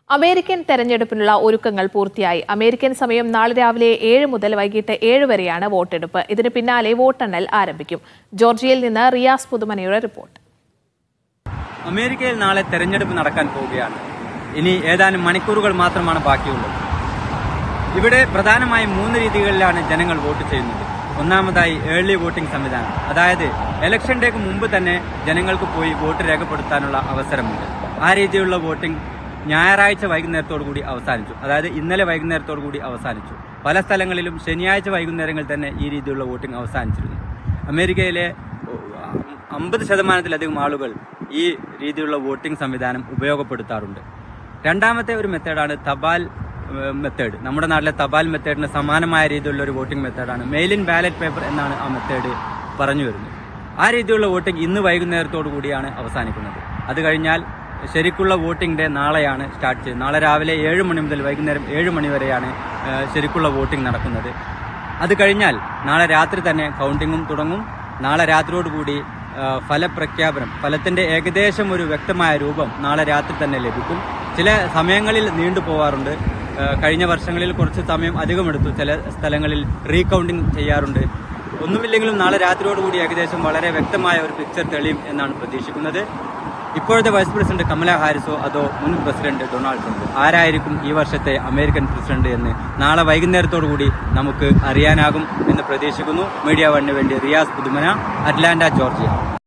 American തെരഞ്ഞെടുപ്പിനുള്ള ഒരുക്കങ്ങൾ പൂർത്തിയായി അമേരിക്കൻ സമയം നാളെ രാവിലെ ഏഴ് മുതൽ വൈകിട്ട് ഏഴ് വരെയാണ് വോട്ടെടുപ്പ് ഇതിന് പിന്നാലെ വോട്ടെണ്ണൽ ആരംഭിക്കും ജോർജിയയിൽ നിന്ന് റിയാസ് പുതുമനയുടെ റിപ്പോർട്ട് അമേരിക്കയിൽ നാളെ തെരഞ്ഞെടുപ്പ് നടക്കാൻ പോവുകയാണ് ഇനി ഏതാനും മണിക്കൂറുകൾ മാത്രമാണ് ബാക്കിയുള്ളത് ഇവിടെ പ്രധാനമായും മൂന്ന് രീതികളിലാണ് ജനങ്ങൾ വോട്ട് ചെയ്യുന്നത് ഒന്നാമതായി ഏർലി വോട്ടിംഗ് സംവിധാനം അതായത് ഇലക്ഷൻ ഡേക്ക് മുമ്പ് തന്നെ ജനങ്ങൾക്ക് പോയി വോട്ട് രേഖപ്പെടുത്താനുള്ള അവസരമുണ്ട് ആ രീതിയിലുള്ള വോട്ടിംഗ് ഞായറാഴ്ച വൈകുന്നേരത്തോടു കൂടി അവസാനിച്ചു അതായത് ഇന്നലെ വൈകുന്നേരത്തോടു കൂടി അവസാനിച്ചു പല സ്ഥലങ്ങളിലും ശനിയാഴ്ച വൈകുന്നേരങ്ങളിൽ തന്നെ ഈ രീതിയിലുള്ള വോട്ടിംഗ് അവസാനിച്ചിരുന്നു അമേരിക്കയിലെ അമ്പത് ശതമാനത്തിലധികം ആളുകൾ ഈ രീതിയിലുള്ള വോട്ടിംഗ് സംവിധാനം ഉപയോഗപ്പെടുത്താറുണ്ട് രണ്ടാമത്തെ ഒരു മെത്തേഡാണ് തപാൽ ഏഹ്, മെത്തേഡ് നമ്മുടെ നാട്ടിലെ തപാൽ മെത്തേഡിന് സമാനമായ രീതിയിലുള്ള ഒരു വോട്ടിംഗ് മെത്തേഡാണ് മെയിൽ ഇൻ ബാലറ്റ് പേപ്പർ എന്നാണ് ആ മെത്തേഡ് പറഞ്ഞു വരുന്നത് ആ രീതിയിലുള്ള വോട്ടിംഗ് ഇന്ന് വൈകുന്നേരത്തോടു കൂടിയാണ് അവസാനിക്കുന്നത് അത് കഴിഞ്ഞാൽ ശരിക്കുള്ള വോട്ടിംഗ് ഡേ നാളെയാണ് സ്റ്റാർട്ട് ചെയ്യുന്നത് നാളെ രാവിലെ ഏഴ് മണി മുതൽ വൈകുന്നേരം ഏഴ് മണി വരെയാണ് ഏഹ്, ശരിക്കുള്ള വോട്ടിംഗ് നടക്കുന്നത് അത് കഴിഞ്ഞാൽ നാളെ രാത്രി തന്നെ കൗണ്ടിങ്ങും തുടങ്ങും നാളെ രാത്രിയോടുകൂടി ആ, ഫലപ്രഖ്യാപനം ഫലത്തിന്റെ ഏകദേശം ഒരു വ്യക്തമായ രൂപം നാളെ രാത്രി തന്നെ ലഭിക്കും ചില സമയങ്ങളിൽ നീണ്ടു പോവാറുണ്ട് ആ, കഴിഞ്ഞ വർഷങ്ങളിൽ കുറച്ച് സമയം അധികമെടുത്തു ചില സ്ഥലങ്ങളിൽ റീകൗണ്ടിങ് ചെയ്യാറുണ്ട് ഒന്നുമില്ലെങ്കിലും നാളെ രാത്രിയോടുകൂടി ഏകദേശം വളരെ വ്യക്തമായ ഒരു പിക്ചർ തെളിയും എന്നാണ് പ്രതീക്ഷിക്കുന്നത് ഇപ്പോഴത്തെ വൈസ് പ്രസിഡന്റ് കമല ഹാരിസോ അതോ മുൻ പ്രസിഡന്റ് ഡൊണാൾഡ് ട്രംപ് ആരായിരിക്കും ഈ വർഷത്തെ അമേരിക്കൻ പ്രസിഡന്റ് എന്ന് നാളെ വൈകുന്നേരത്തോടു കൂടി നമുക്ക് അറിയാനാകും എന്ന് പ്രതീക്ഷിക്കുന്നു മീഡിയ വണ്ണിന് വേണ്ടി റിയാസ് പുതുമന അറ്റ്ലാന്റ ജോർജിയ